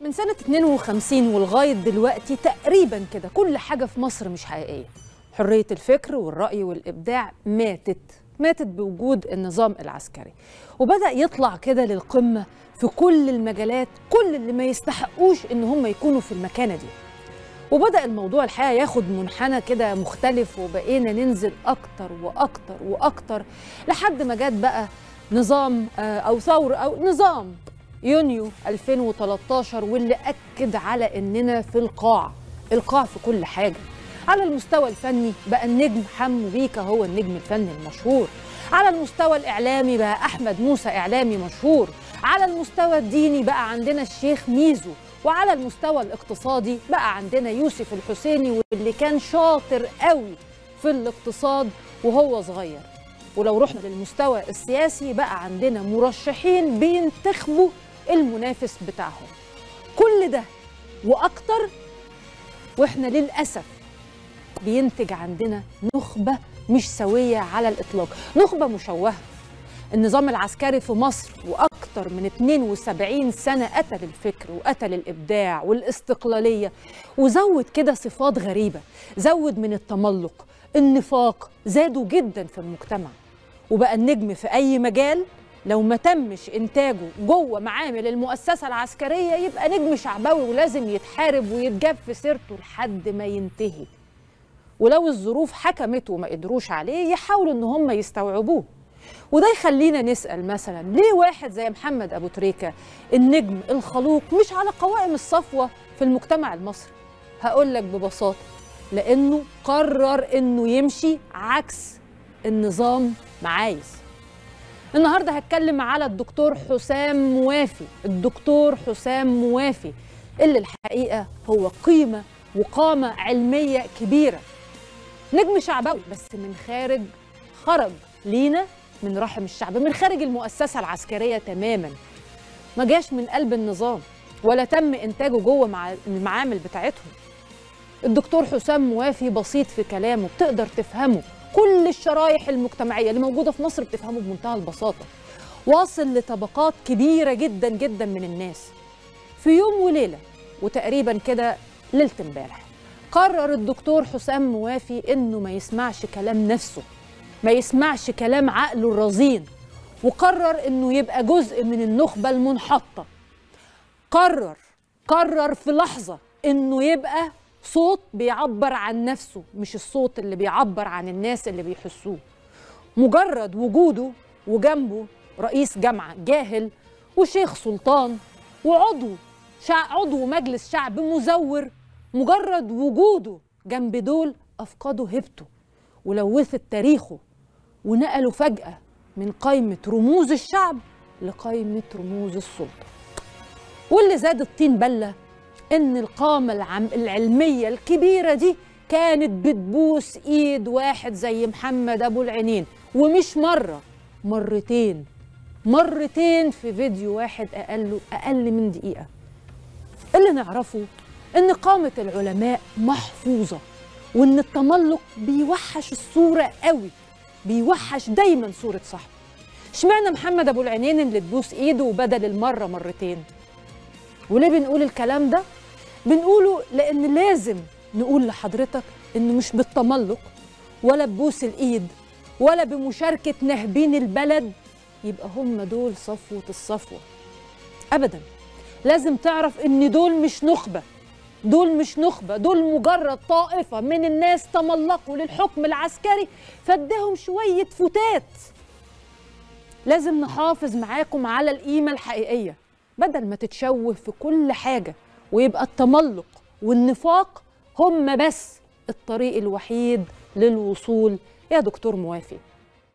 من سنة 52 ولغاية دلوقتي تقريبا كده كل حاجة في مصر مش حقيقية حرية الفكر والرأي والإبداع ماتت ماتت بوجود النظام العسكري وبدأ يطلع كده للقمة في كل المجالات كل اللي ما يستحقوش إن هم يكونوا في المكانة دي وبدأ الموضوع الحقيقة ياخد منحنى كده مختلف وبقينا ننزل أكتر وأكتر وأكتر لحد ما جت بقى نظام آه، أو ثورة أو نظام يونيو 2013 واللي أكد على إننا في القاع القاع في كل حاجة على المستوى الفني بقى النجم حمو بيكا هو النجم الفني المشهور على المستوى الإعلامي بقى أحمد موسى إعلامي مشهور على المستوى الديني بقى عندنا الشيخ ميزو وعلى المستوى الاقتصادي بقى عندنا يوسف الحسيني واللي كان شاطر قوي في الاقتصاد وهو صغير ولو رحنا للمستوى السياسي بقى عندنا مرشحين بينتخبوا المنافس بتاعهم كل ده واكتر واحنا للاسف بينتج عندنا نخبه مش سويه على الاطلاق نخبه مشوهه النظام العسكري في مصر واكتر من 72 سنه قتل الفكر وقتل الابداع والاستقلاليه وزود كده صفات غريبه زود من التملق النفاق زادوا جدا في المجتمع وبقى النجم في اي مجال لو ما تمش انتاجه جوه معامل المؤسسه العسكريه يبقى نجم شعبوي ولازم يتحارب ويتجاب في سيرته لحد ما ينتهي ولو الظروف حكمت وما قدروش عليه يحاولوا ان هم يستوعبوه وده يخلينا نسال مثلا ليه واحد زي محمد ابو تريكه النجم الخلوق مش على قوائم الصفوه في المجتمع المصري هقول لك ببساطه لانه قرر انه يمشي عكس النظام ما عايز النهارده هتكلم على الدكتور حسام موافي الدكتور حسام موافي اللي الحقيقه هو قيمه وقامه علميه كبيره نجم شعبوي بس من خارج خرج لينا من رحم الشعب من خارج المؤسسه العسكريه تماما ما جاش من قلب النظام ولا تم انتاجه جوه مع المعامل بتاعتهم الدكتور حسام موافي بسيط في كلامه بتقدر تفهمه كل الشرايح المجتمعيه اللي موجوده في مصر بتفهمه بمنتهى البساطه واصل لطبقات كبيره جدا جدا من الناس في يوم وليله وتقريبا كده ليله امبارح قرر الدكتور حسام موافي انه ما يسمعش كلام نفسه ما يسمعش كلام عقله الرزين وقرر انه يبقى جزء من النخبه المنحطه قرر قرر في لحظه انه يبقى صوت بيعبر عن نفسه مش الصوت اللي بيعبر عن الناس اللي بيحسوه مجرد وجوده وجنبه رئيس جامعه جاهل وشيخ سلطان وعضو شع... عضو مجلس شعب مزور مجرد وجوده جنب دول افقدوا هيبته ولوثت تاريخه ونقلوا فجأة من قائمة رموز الشعب لقائمة رموز السلطة واللي زاد الطين بلة إن القامة العم العلمية الكبيرة دي كانت بتبوس إيد واحد زي محمد أبو العينين ومش مرة مرتين مرتين في فيديو واحد أقل أقل من دقيقة اللي نعرفه إن قامة العلماء محفوظة وإن التملق بيوحش الصورة قوي بيوحش دايما صورة صاحبه اشمعنى محمد ابو العينين اللي تبوس ايده وبدل المره مرتين وليه بنقول الكلام ده بنقوله لان لازم نقول لحضرتك انه مش بالتملق ولا ببوس الايد ولا بمشاركه نهبين البلد يبقى هم دول صفوه الصفوه ابدا لازم تعرف ان دول مش نخبه دول مش نخبة دول مجرد طائفة من الناس تملقوا للحكم العسكري فادهم شوية فتات لازم نحافظ معاكم على القيمة الحقيقية بدل ما تتشوه في كل حاجة ويبقى التملق والنفاق هم بس الطريق الوحيد للوصول يا دكتور موافي